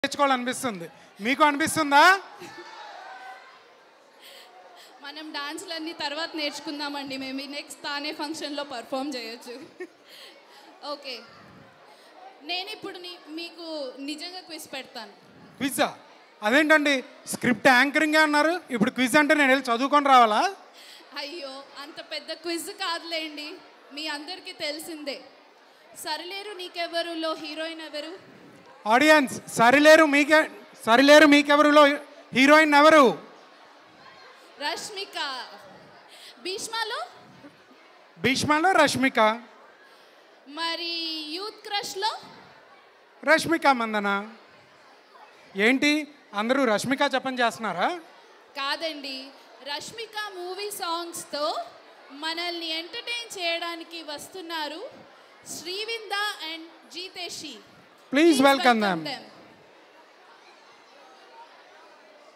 నేర్చుకోవాలనిపిస్తుంది మీకు అనిపిస్తుందా మనం డాన్స్లన్నీ తర్వాత నేర్చుకుందామండి మేము నెక్స్ట్ తానే ఫంక్షన్లో పర్ఫామ్ చేయొచ్చు ఓకే నేను ఇప్పుడు నీ- మీకు నిజంగా క్విజ్ పెడతాను క్విజా అదేంటండి స్క్రిప్ట్ యాంకరింగ్ అన్నారు ఇప్పుడు క్విజ్ అంటే నేను వెళ్ళి చదువుకొని రావాలా అయ్యో అంత పెద్ద క్విజ్ కాదులేండి మీ అందరికీ తెలిసిందే సరిలేరు నీకెవరులో హీరోయిన్ ఎవరు ఆడియన్స్ సరిలేరు మీకే సరిలేరు మీకెవరులో హీరోయిన్ ఎవరు రష్మిక భీష్మలో భీష్మలో రష్మిక మరి యూత్ క్రష్లో రష్మిక మందన ఏంటి అందరూ రష్మిక చెప్పని చేస్తున్నారా కాదండి రష్మిక మూవీ సాంగ్స్తో మనల్ని ఎంటర్టైన్ చేయడానికి వస్తున్నారు Srivinda and Jeeteshi please welcome them them.